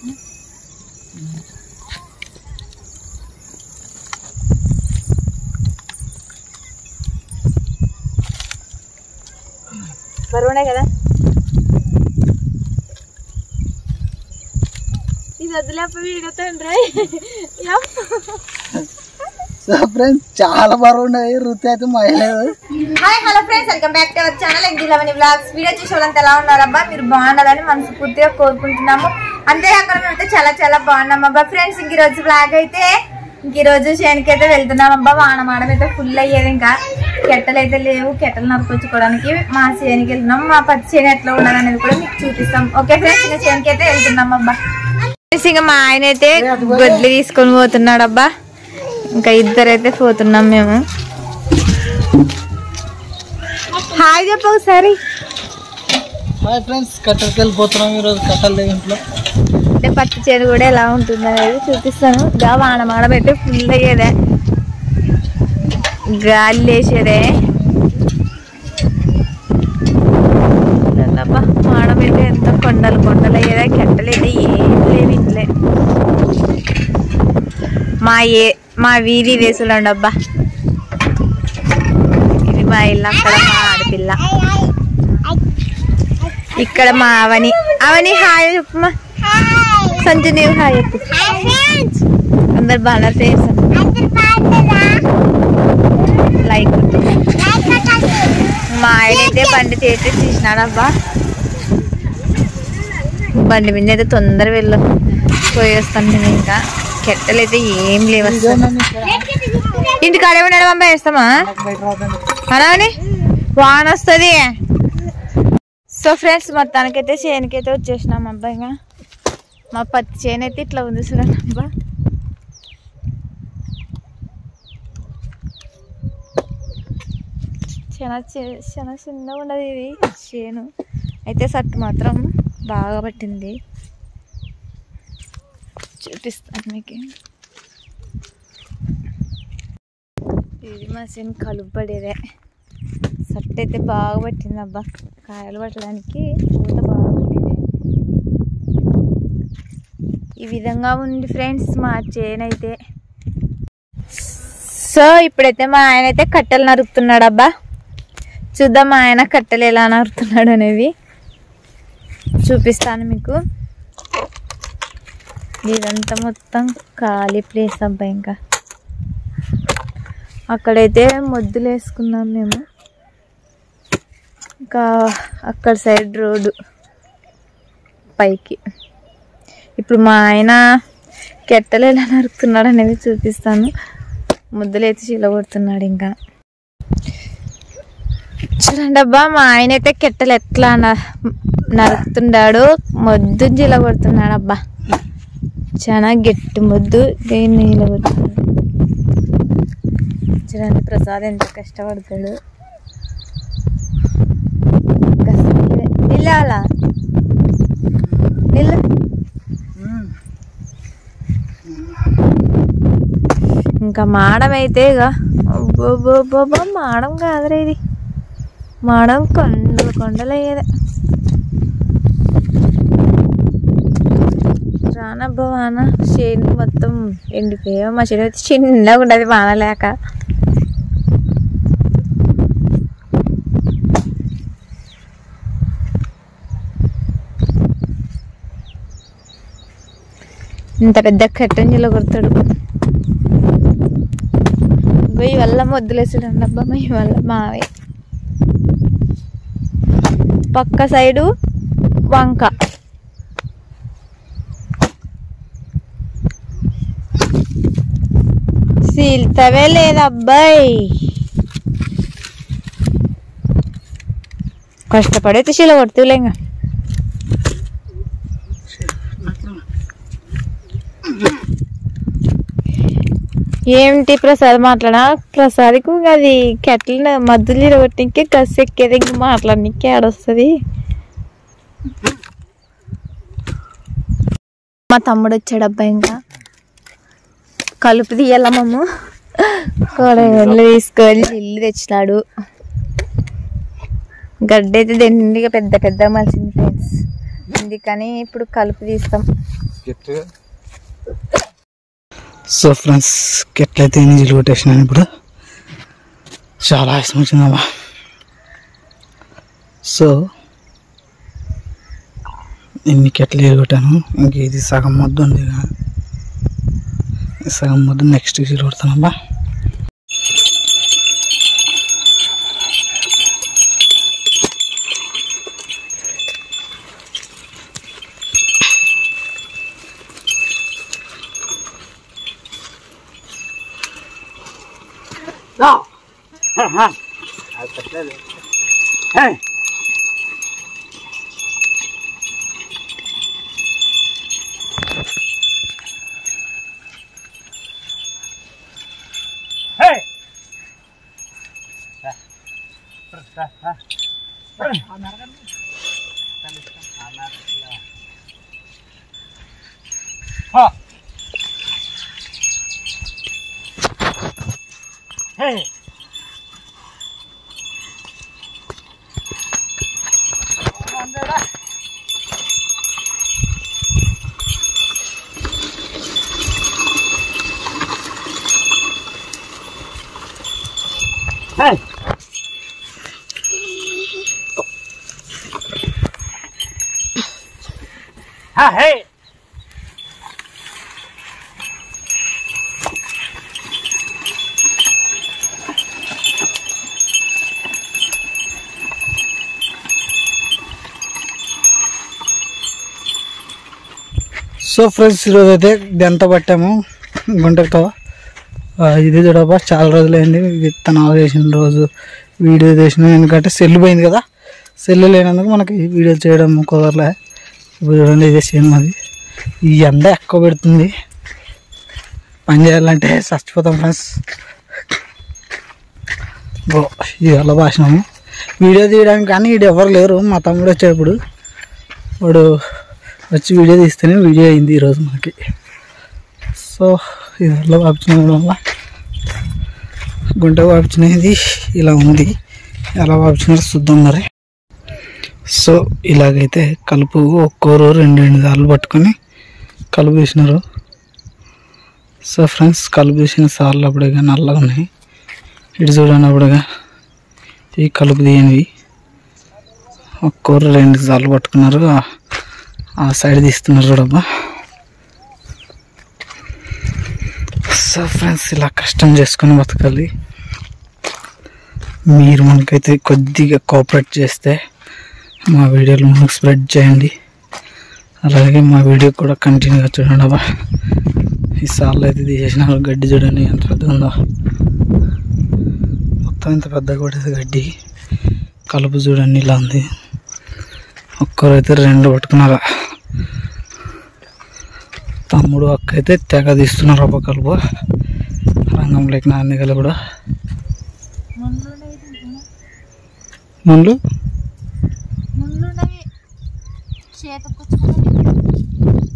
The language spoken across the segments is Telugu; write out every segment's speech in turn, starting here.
బరువునే కదా ఇది వదిలేప వీడియో తండ్రి సో ఫ్రెండ్స్ చాలా బాగున్నాయి రుచి అయితే మహిళలేదు hi hello friends welcome back to our channel MG eleven blogs video చూసే వాళ్ళంతా ఎలా ఉన్నారబ్బా మీరు బాగుండాలని మనస్ఫూర్తిగా కోరుకుంటున్నాము అంతేకాకుండా మేమైతే చాలా చాలా బాగున్నాం అబ్బా ఫ్రెండ్స్ ఇంక ఈ రోజు బ్లాగ్ అయితే ఇంక ఈ రోజు చేనికి అయితే వెళ్తున్నాం అబ్బా వాన మాడం అయితే ఫుల్ అయ్యేది ఇంకా కెట్టలు అయితే లేవు కెట్టలు నరుకొచ్చుకోవడానికి మా చేనికి వెళ్తున్నాం మా పచ్చి చేను ఎట్లా ఉన్నది అనేది కూడా మీకు చూపిస్తాం ఓకే ఫ్రెండ్స్ ఇంకా చేనికి అయితే వెళ్తున్నాం అబ్బా ఫ్రెండ్స్ ఇంకా మా ఆయన అయితే గొడ్లు తీసుకొని పోతున్నాడు అబ్బా ఇంకా ఇద్దరైతే పోతున్నాం మేము హాయ్ చెప్పు ఒకసారి హాయ్ ఫ్రెండ్స్ కట్టెలకి వెళ్ళిపోతున్నాం ఈరోజు కట్టెలు లేవు ఇంట్లో అంటే పత్తి చేను కూడా ఎలా ఉంటుంది అనేది చూపిస్తాను గా వాన మాడ పెట్టి ఫుల్ అయ్యేదే గాలి లేచేదే అబ్బా మాడ పెట్టి ఎంత కొండలు కొండలు అయ్యేదే కెట్టలేదు ఏం లేవు ఇంట్లో మా ఏ మా వీధి వేసులండి అబ్బా ఇది మా ఇల్లు అక్కడ మా ఆడపిల్ల ఇక్కడ మా అవని అవని హాయ్ చెప్పమ్మా సంజు నీవు హాయ్ చెప్పు అందరు బాగున్నారు ఫ్రెండ్స్ లైక్ కొట్టు. మా ఆయన అయితే బండి చేసి తీసినాడబ్బా బండి మీద అయితే తొందర వెళ్ళ పోయేస్తాను నేను ఇంకా కెట్టలు అయితే ఏం లేవు అసలు ఇంటి కాడే ఉన్నాడు అమ్మాయి వేస్తామా బయట రాదండి అలానే వాన వస్తుంది సో ఫ్రెండ్స్ మొత్తానికైతే చేనుకైతే వచ్చేసినాం అబ్బాయిగా మా పత్తి చేను అయితే ఇట్లా ఉంది చూడండి అబ్బా చాలా చి- చాలా చిన్నగా ఉండదు ఇది చేను అయితే సట్టు మాత్రం బాగా పట్టింది చూపిస్తాను మీకు ఇది మా చేను కలుపు పడేదే సట్టు అయితే బాగా పట్టింది అబ్బా కాయలు పట్టడానికి పూత బాగా పట్టింది ఈ విధంగా ఉంది ఫ్రెండ్స్ మా చేను అయితే సో ఇప్పుడైతే మా ఆయన అయితే కట్టెలు నరుకుతున్నాడు అబ్బా చూద్దాం మా ఆయన కట్టెలు ఎలా నరుకుతున్నాడు అనేది చూపిస్తాను మీకు ఇదంతా మొత్తం ఖాళీ ప్లేస్ అబ్బా ఇంకా అక్కడైతే మొద్దులు వేసుకున్నాం మేము ఇంకా అక్కడ సైడ్ రోడ్డు పైకి ఇప్పుడు మా ఆయన కెట్టలు ఎలా నరుకుతున్నాడు అనేది చూపిస్తాను ముద్దలు అయితే చీలగొడుతున్నాడు ఇంకా చూడండి అబ్బా మా ఆయన అయితే కెట్టలు ఎట్లా న- నరుకుతున్నాడు మొద్దు చీలగొడుతున్నాడు అబ్బా చాలా గట్టి మొద్దు దేన్ని చీలగొడుతున్నాడు చూడండి ప్రసాద్ ఎంత కష్టపడతాడు నిల్లాలా నిల్లు ఇంకా మాడం అయితే ఇక అబ్బబ్బబ్బబ్బ, మాడం కాదురా ఇది మాడం కొండలు కొండలు అయ్యేది రానబ్బ వాన చేను మొత్తం ఎండిపోయా మా చేను అయితే చిన్నగా ఉండదు వాన లేక ఇంత పెద్ద కట్టంజిలో కొడతాడు వెయ్యి వల్ల మొద్దులేసాడు అబ్బా మీ వల్ల మావే పక్క సైడు వంక సీల్తవే లేదబ్బాయి కష్టపడైతే శీల కొడుతులే ఇంకా ఏమిటి ప్రసాద్ మాట్లాడా ప్రసాద్కు అది కెట్ల మధ్యలో కొట్టింకే కసి ఎక్కేది ఇంక మాట్లాడనికి ఏడొస్తుంది మా తమ్ముడు వచ్చాడు అబ్బాయి ఇంకా కలుపు తీయాలమ్మమ్మ కూరగాయలు తీసుకొని ఇల్లు తెచ్చినాడు గడ్డి అయితే దండిగా పెద్ద పెద్ద మలిసింది ఫ్రెండ్స్ అందుకని ఇప్పుడు కలుపు తీస్తాం సో ఫ్రెండ్స్ ఎట్లయితే నీళ్ళు కొట్టేసినాను ఇప్పుడు చాలా ఆయాసం వచ్చిందమ్మా సో ఇన్ని కెట్లు నీళ్ళు కొట్టాను ఇంక ఇది సగం ముద్ద ఉంది ఇక. ఈ సగం ముద్ద నెక్స్ట్ నీళ్ళు కొడతానమ్మా సో ఫ్రెండ్స్ ఈరోజు అయితే గంట పట్టాము గుంటతో ఆ, ఇది చూడబ్బా చాలా రోజులైంది విత్తనాలు వేసిన రోజు వీడియో చేసిన ఎందుకంటే సెల్ పోయింది కదా సెల్ లేనందుకు మనకి వీడియో చేయడం కుదరలే ఇప్పుడు చూడండి ఇదే సేమ్ అది ఈ ఎండ ఎక్కువ పెడుతుంది పని చేయాలంటే చచ్చిపోతాం ఫ్రెండ్స్ ఓ ఇది అలా భాషణము వీడియో తీయడానికి కానీ వీడు ఎవరు లేరు మా తమ్ముడు వచ్చేటప్పుడు వాడు వచ్చి వీడియో తీస్తేనే వీడియో అయింది ఈరోజు మనకి సో ఇది అలా వాపించడం వల్ల గుంట వాపించినది ఇలా ఉంది ఎలా వాపించినారు చూద్దాం మరి సో ఇలాగైతే కలుపు ఒక్కోరు రెండు రెండు సార్లు పట్టుకొని కలుపు వేసినారు సో ఫ్రెండ్స్ కలుపు వేసిన సార్లు అప్పుడుగా నల్లగా ఉన్నాయి ఇటు చూడండి అప్పుడుగా ఈ కలుపు తీయనివి ఒక్కోరు రెండు సార్లు పట్టుకున్నారు ఆ- ఆ సైడ్ తీస్తున్నారు చూడబ్బా సో ఫ్రెండ్స్ ఇలా కష్టం చేసుకొని బతకాలి మీరు మనకైతే కొద్దిగా కోఆపరేట్ చేస్తే మా వీడియోలు మనకు స్ప్రెడ్ చేయండి అలాగే మా వీడియో కూడా కంటిన్యూగా చూడండి అబ్బా ఈ సార్లు అయితే తీసేసినారు గడ్డి చూడండి ఎంత పెద్దగా ఉందో మొత్తం ఇంత పెద్దగా పడేది గడ్డి కలుపు చూడండి ఇలా ఉంది ఒక్కరైతే రెండు పట్టుకున్నారా తమ్ముడు అక్క అయితే తెగ తీస్తున్నారు అబ్బా కలుపు రంగంలోకి నాన్నగల కూడా ముందు ముందున్నవి చేత పుచ్చుకుని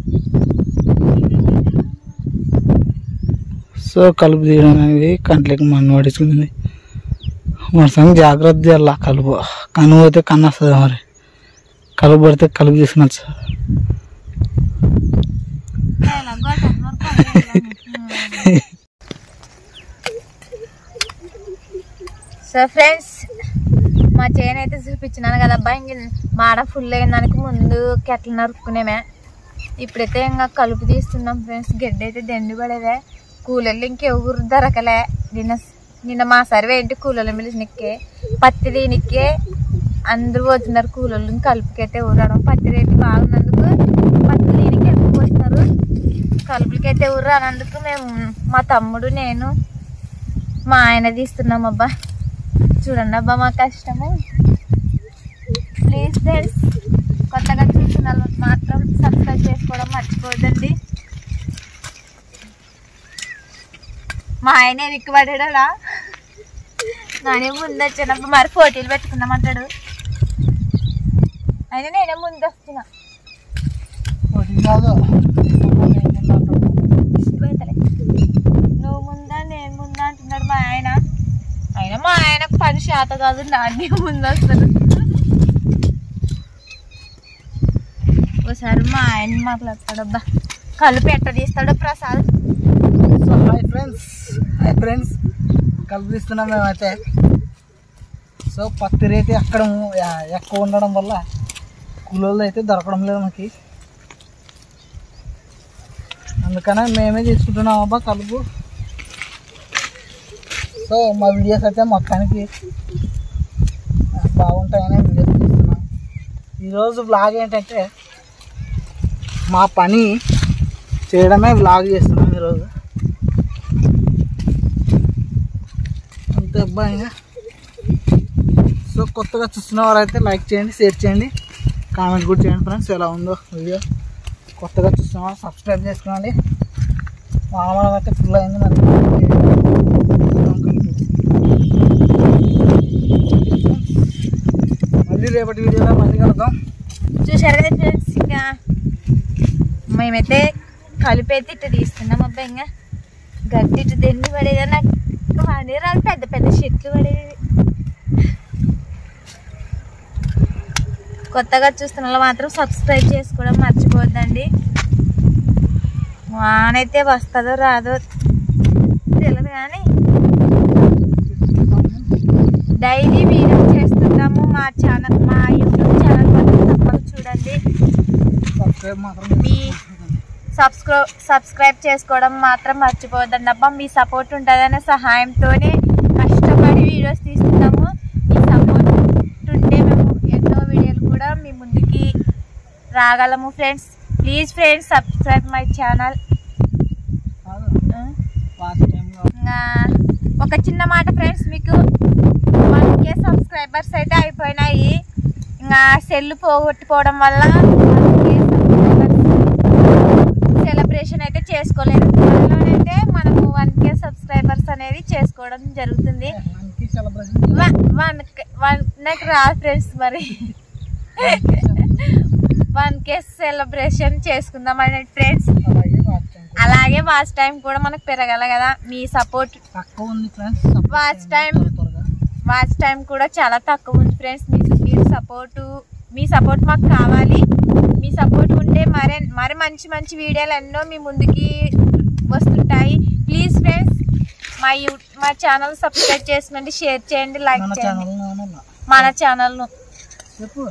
సో కలుపు తీయడం అనేది కంట్లోకి మన్ను పడించుకుంది మరి సంగతి జాగ్రత్త చేయాలి ఆ కలుపు కన్ను పోతే కన్ను వస్తుంది మరి కలుపు పడితే కలుపు తీసుకునొచ్చు సో ఫ్రెండ్స్ మా చైన్ అయితే చూపించినాను కదా అబ్బాయి ఇంక మాడ ఫుల్ అయిందానికి ముందు కెట్లు నరుక్కునేమే ఇప్పుడైతే ఇంకా కలుపు తీస్తున్నాం ఫ్రెండ్స్ గడ్డి అయితే దండి పడేదే కూలర్లు ఇంకెవరు దొరకలే నిన్న నిన్న మా సర్వే ఏంటి కూలర్లు పిలిచినక్కే పత్తి దీనికే అందరూ పోతున్నారు కూలర్లు కలుపుకైతే ఊరడం పత్తి రేటు బాగున్నందుకు పత్తి దీనికి ఎక్కువ పోతున్నారు కలుపులకైతే ఊరు రానందుకు మేము మా తమ్ముడు నేను మా ఆయన తీస్తున్నాం అబ్బా చూడండి అబ్బా మా కష్టము ప్లీజ్ ఫ్రెండ్స్ కొత్తగా చూసిన వాళ్ళు మాత్రం సబ్స్క్రైబ్ చేసుకోవడం మర్చిపోవద్దండి మా ఆయన విక్కుపడ్డా నానే ముందు వచ్చినప్పుడు మరి పోటీలు పెట్టుకుందామంటాడు అయినా నేనే ముందు వస్తున్నా పోతలే. నువ్వు ముందా నేను ముందా అంటున్నాడు మా ఆయన అయినా మా ఆయనకు పని శాత కాదు నాన్నే ముందు వస్తాను ఒకసారి మా ఆయన మాట్లాడతాడబ్బా కలుపు ఎట్ట తీస్తాడో Prasad so hi friends hi friends కల్పిస్తున్నాం మేమైతే సో పత్తి రేటు ఎక్కడ ఎక్కువ ఉండడం వల్ల కూలోళ్ళు అయితే దొరకడం లేదు మనకి అందుకనే మేమే తీసుకుంటున్నాం అబ్బా కలుపు సో మా వీడియోస్ అయితే మొత్తానికి బాగుంటాయని వీడియోస్ తీస్తున్నాం ఈరోజు వ్లాగ్ ఏంటంటే మా పని చేయడమే వ్లాగ్ చేస్తున్నాం ఈరోజు అంతే అబ్బాయి ఇంకా. సో కొత్తగా చూస్తున్న వారైతే లైక్ చేయండి షేర్ చేయండి కామెంట్ కూడా చేయండి ఫ్రెండ్స్ ఎలా ఉందో వీడియో కొత్తగా చూస్తున్న వాళ్ళు సబ్స్క్రైబ్ చేసుకోండి వానవరం అయితే ఫుల్ అయింది మరి మళ్ళీ రేపటి వీడియోలో మళ్ళీ కలుద్దాం చూశారు కదా ఫ్రెండ్స్ ఇంకా మేమైతే కలిపి అయితే ఇట్లా తీస్తున్నాం అబ్బాయి ఇంకా గట్టి ఇటు దెన్ని పడేది నాకు పడే రాదు పెద్ద పెద్ద చెట్లు పడేది కొత్తగా చూస్తున్న వాళ్ళు మాత్రం సబ్స్క్రైబ్ చేసుకోవడం మర్చిపోద్దండి వానైతే వస్తుందో రాదో తెలియదు కానీ డైలీ వీడియో చేస్తున్నాము మా ఛానల్ మా యూట్యూబ్ ఛానల్ మాత్రం తప్పక చూడండి సబ్స్క్రైబ్ మాత్రం మీ సబ్స్క్రై సబ్స్క్రైబ్ చేసుకోవడం మాత్రం మర్చిపోవద్దండి అబ్బా మీ సపోర్ట్ ఉంటుందనే సహాయంతోనే కష్టపడి వీడియోస్ తీస్తున్నాము మీ సపోర్ట్ ఉంటే మేము ఎన్నో వీడియోలు కూడా మీ ముందుకి రాగలము friends please friends subscribe my channel కాదు లాస్ట్ టైంలో ఇంకా ఒక చిన్న మాట ఫ్రెండ్స్ మీకు వన్ కే సబ్స్క్రైబర్స్ అయితే అయిపోయినాయి ఇంకా సెల్ పోగొట్టుకోవడం వల్ల సెలబ్రేషన్ అయితే చేసుకోలేదు త్వరలోనైతే మనము వన్ కే సబ్స్క్రైబర్స్ అనేది చేసుకోవడం జరుగుతుంది మనకి సెలబ్రేషన్ వన్ వన్ నాకు రా ఫ్రెండ్స్ మరి వన్ కే సెలబ్రేషన్ చేసుకుందాం అనే ఫ్రెండ్స్ అలాగే లాస్ట్ టైం అలాగే వాచ్ టైం కూడా మనకు పెరగాలి కదా మీ సపోర్ట్ తక్కువ ఉంది ఫ్రెండ్స్ Watch time. త్వరగా వాచ్ టైం కూడా చాలా తక్కువ ఉంది ఫ్రెండ్స్ మీ మీరు సపోర్టు మీ సపోర్ట్ మాకు కావాలి మీ సపోర్ట్ ఉంటే మరే మరి మంచి మంచి వీడియోలు ఎన్నో మీ ముందుకి వస్తుంటాయి ప్లీజ్ ఫ్రెండ్స్ మా యూ మా ఛానల్ సబ్స్క్రైబ్ చేసుకోండి షేర్ చేయండి లైక్ మన చేయండి ఛానల్ మన ఛానల్ను చెప్పు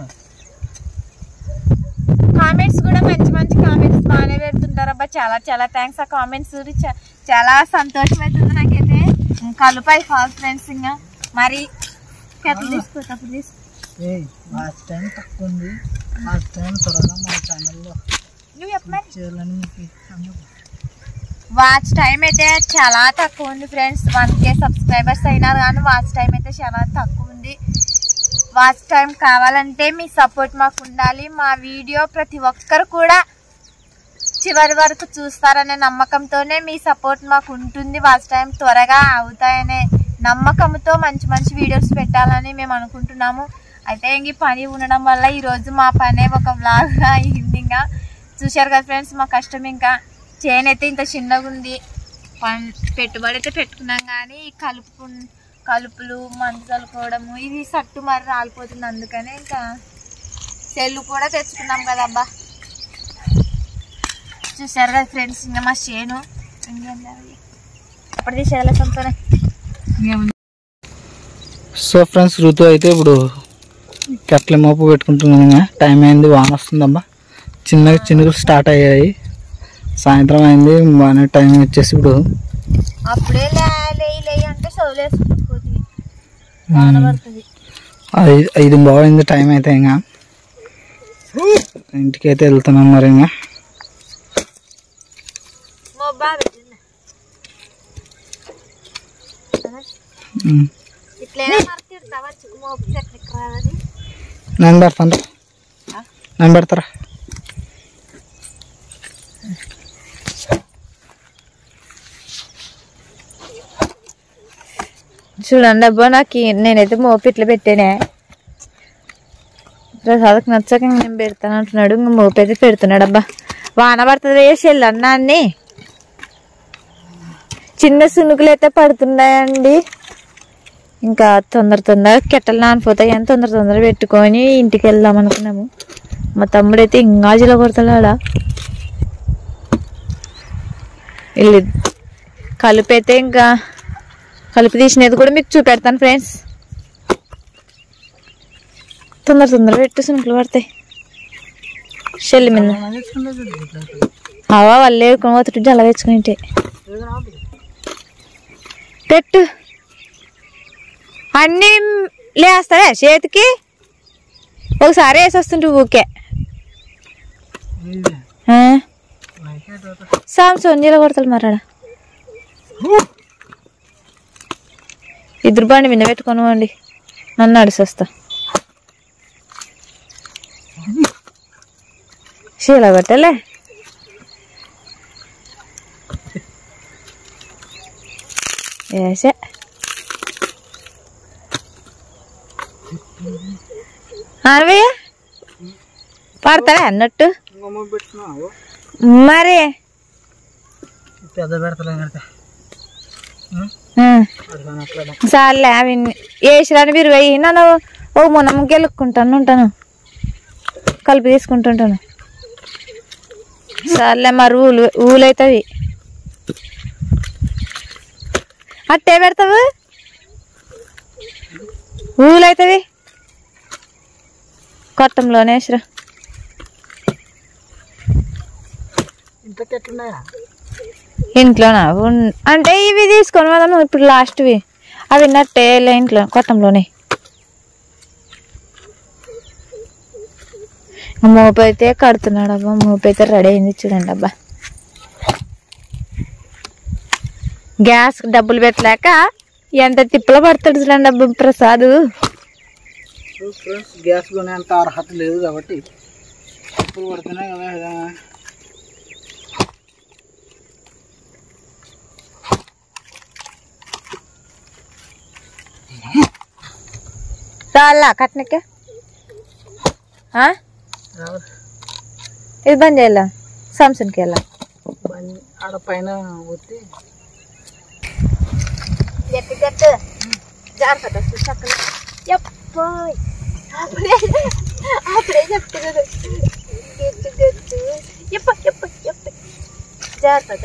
కామెంట్స్ కూడా మంచి మంచి కామెంట్స్ బాగానే పెడుతుంటారు అబ్బా చాలా చాలా థ్యాంక్స్ ఆ కామెంట్స్ చాలా సంతోషం అవుతుంది నాకైతే కలుపాయి ఫాల్ ఫ్రెండ్స్ ఇంకా మరి కథలు తీసుకోటప్పుడు తీసుకో ఏ లాస్ట్ టైం తక్కువ ఉంది లాస్ట్ టైం త్వరగా మన ఛానల్లో నువ్వు చెప్పమని చేయాలని మీకు అన్నా. వాచ్ టైం అయితే చాలా తక్కువ ఉంది ఫ్రెండ్స్ వన్ కే సబ్స్క్రైబర్స్ అయినారు కానీ వాచ్ టైం అయితే చాలా తక్కువ ఉంది వాచ్ టైం కావాలంటే మీ సపోర్ట్ మాకు ఉండాలి మా వీడియో ప్రతి ఒక్కరు కూడా చివరి వరకు చూస్తారనే నమ్మకంతోనే మీ సపోర్ట్ మాకు ఉంటుంది వాచ్ టైం త్వరగా అవుతాయనే నమ్మకంతో మంచి మంచి వీడియోస్ పెట్టాలని మేము అనుకుంటున్నాము అయితే ఇంక ఈ పని ఉండడం వల్ల ఈరోజు మా పనే ఒక వ్లాగ్ అయింది ఇంకా చూశారు కదా ఫ్రెండ్స్ మా కష్టం ఇంకా చేను అయితే ఇంత చిన్నగా ఉంది పన్ పెట్టుబడి అయితే పెట్టుకున్నాం కానీ ఈ కలుపు కలుపులు మందు చల్లుకోవడము ఇది సట్టు మరి రాలిపోతుంది అందుకనే ఇంకా సెల్లు కూడా తెచ్చుకున్నాం కదబ్బా చూసారు కదా ఫ్రెండ్స్ ఇంకా మా చేను అప్పుడు తీసేయాలి సొంతనే సో ఫ్రెండ్స్ ఋతు అయితే ఇప్పుడు కట్ల మోపు పెట్టుకుంటున్నాను ఇంకా టైం అయింది వాన వస్తుందమ్మా చిన్నగా చిన్నగా స్టార్ట్ అయ్యాయి సాయంత్రం అయింది బాగానే టైం వచ్చేసి ఇప్పుడు అప్పుడే లే లేయి లేయి అంటే చదువులేసుకుంటుంది వాన పడుతుంది ఐదు ఐదు బాగుంది టైం అయితే ఇంకా ఇంటికి అయితే వెళ్తున్నాం మరి ఇంకా మొబ్బా పెట్టింది ఉమ్. ఇట్లైనా మరి తిడతావా మోపు చెట్లకి రాదని నేను పెడతాను నేను పెడతారా చూడండి అబ్బా నాకు నేనైతే మోపు ఇట్లా పెట్టానే ప్రసాదకు నచ్చక ఇంక నేను పెడతాను అంటున్నాడు ఇంక మోపు అయితే పెడుతున్నాడు అబ్బా వాన పడుతుంది చెల్లి అన్నా అన్ని చిన్న సునుకులు అయితే పడుతున్నాయండి ఇంకా తొందర తొందర కెట్టలు నానిపోతాయి అని తొందర తొందర పెట్టుకొని ఇంటికి వెళ్దాం అనుకున్నాము మా తమ్ముడైతే ఇంకా జిల కొడతాడా వెళ్ళి కలిపైతే ఇంకా కలిపి తీసినది కూడా మీకు చూపెడతాను ఫ్రెండ్స్ తొందర తొందర పెట్టు సునుకులు పడతాయి చెల్లి మీద అవా వాళ్ళు ఏడుకొని పోతుంటే జల తెచ్చుకుని పెట్టు అన్నీ లేస్తావే చేతికి ఒకసారి వేసి వస్తుంటే ఊకే ఆ? సాంసంగ్ నీళ్ళ కొడతాడు మరాడ ఇద్దరు బండి మీద పెట్టుకొని పోండి నన్ను నడిచి వస్తా శీల పెట్టలే వేసే అరవయ్య పడతావే అన్నట్టు మరి పెద్ద పెడతలే కడితే ఆ. చాలే అవి వేసిరాని మీరు వెయ్యి నన్ను ఓ మొన్న గెలుక్కుంటాను ఉంటాను కలిపి తీసుకుంటుంటాను చాలే మరి ఊలు ఊలు అవుతావి అట్టే పెడతావు ఊలు అవుతావి కొట్టంలోనే వేసిరా ఇంతకి ఎట్లున్నాయా ఇంట్లోనా ఉన్- అంటే ఇవి తీసుకొని పోదాము ఇప్పుడు లాస్ట్వి అవి నట్టే లే ఇంట్లో కొట్టంలోనే మోపు అయితే కడుతున్నాడు అబ్బా మోపు అయితే రెడీ అయింది చూడండి అబ్బా గ్యాస్ డబ్బులు పెట్టలేక ఎంత తిప్పలు పడతాడు చూడండి అబ్బా ప్రసాద్ ఫ్రెండ్స్ గ్యాస్ కొనేంత అర్హత లేదు కాబట్టి ఇప్పుడు పడుతున్నాయి కదా ఏదైనా చాలా కట్నకే ఆ? రావు. ఇది బంద్ చేయాల సామ్సంగ్కి వెళ్ళా బండి ఆడ పైన ఒత్తి గట్టి గట్టు జాగ్రత్త చక్కలు ఎప్పోయ్ అప్పుడే అప్పుడే చెప్తున్నాడు గట్టు గట్టు ఎప్ప ఎప్ప ఎప్ప జాగ్రత్త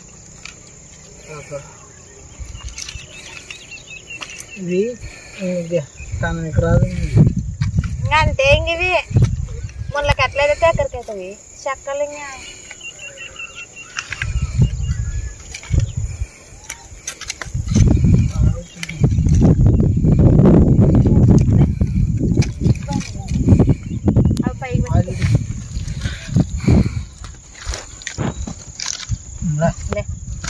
ఇది తనకి రాదు అంతే ఇంక ఇవి ముళ్ళకి ఎట్లయితే ఎక్కడికి అవుతాయి చక్కలు ఇంకా అవి పైకి అది రా. లే.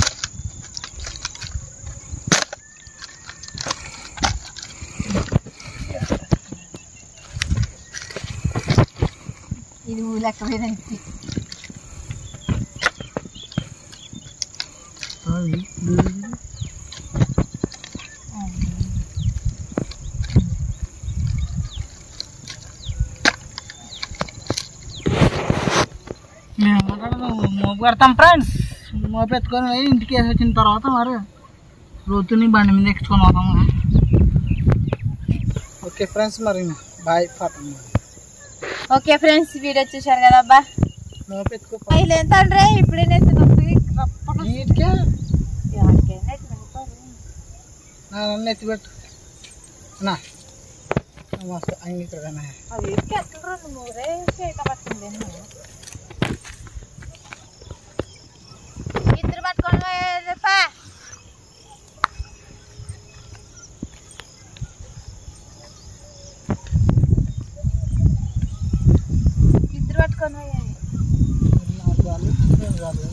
ఇది లెక్క మీద అది. మేము మోపు కడతాం ఫ్రెండ్స్ మోపు ఎత్తుకొని పోయి ఇంటికి వేసి వచ్చిన తర్వాత మరి రోతుని బండి మీద ఎక్కించుకొని పోతాము ఓకే ఫ్రెండ్స్ మరి బాయ్ పాపం ఓకే ఫ్రెండ్స్ వీడియో చూశారు కదా అబ్బా మోపు ఎత్తుకో ఇలా ఎంత అంటే ఇప్పుడే నెత్తి నొప్పి నీటికే ఎవరికైనా నెత్తి నొప్పి. నన్ను ఎత్తిపెట్టు నా మస్తు అంగీకరణ అది ఎక్కి అట్లా రెండు మూరే చేత పట్టుకుంది ఇద్దరు పట్టుకొని పోయేదప్పా ఇద్దరు పట్టుకొని పోయాయి నాకు వాళ్ళు నేను వాళ్ళు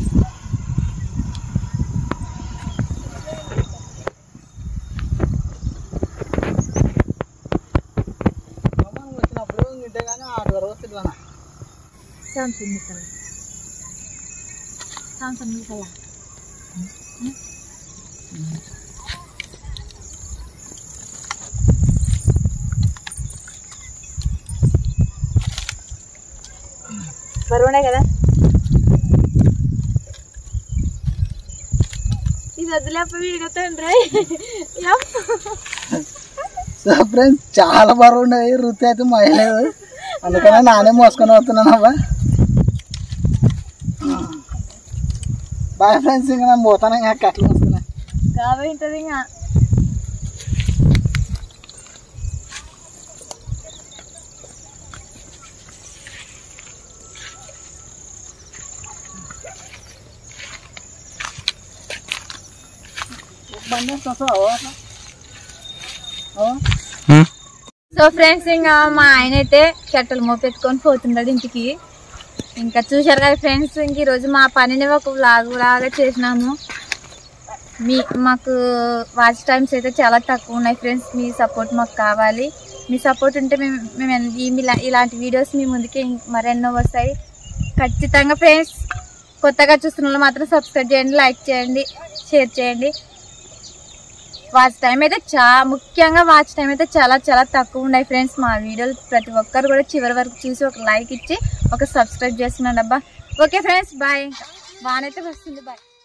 అమ్మ వచ్చినప్పుడు ఇంటే కానీ ఆరు వరకు వస్తుంది అన్న సామ్సంగ్ మిసల సామ్సంగ్ మిసల బరువునే కదా ఇది వదిలేప వీడియో తండ్రి సో ఫ్రెండ్స్ చాలా బరువు ఉండేది వృత్తి అయితే మోయలేదు అందుకనే నానే మోసుకొని వస్తున్నాను అవ్వ బాయ్ ఫ్రెండ్స్ ఇంకా నేను పోతాను ఇంకా కట్టలు వస్తున్నాయి కాబట్టి ఇంకా బండి వస్తావా సో ఫ్రెండ్స్ ఇంకా మా ఆయన అయితే చెట్టలు మోపెట్టుకొని పోతున్నాడు ఇంటికి ఇంకా చూశారు కదా ఫ్రెండ్స్ ఇంక ఈరోజు మా పనిని ఒక వ్లాగ్ లాగా చేసినాము మీ మాకు వాచ్ టైమ్స్ అయితే చాలా తక్కువ ఉన్నాయి ఫ్రెండ్స్ మీ సపోర్ట్ మాకు కావాలి మీ సపోర్ట్ ఉంటే మేము మేము ఎన్- ఈ ఇలా- ఇలాంటి వీడియోస్ మీ ముందుకి ఇం- మరెన్నో వస్తాయి ఖచ్చితంగా ఫ్రెండ్స్ కొత్తగా చూస్తున్న వాళ్ళు మాత్రం సబ్స్క్రైబ్ చేయండి లైక్ చేయండి షేర్ చేయండి వాచ్ టైం అయితే చా ముఖ్యంగా వాచ్ టైం అయితే చాలా చాలా తక్కువ ఉన్నాయి ఫ్రెండ్స్ మా వీడియోలు ప్రతి ఒక్కరు కూడా చివరి వరకు చూసి ఒక లైక్ ఇచ్చి ఒక సబ్స్క్రైబ్ చేసుకున్నాను అబ్బా ఓకే ఫ్రెండ్స్ బాయ్ బాగానైతే వస్తుంది బాయ్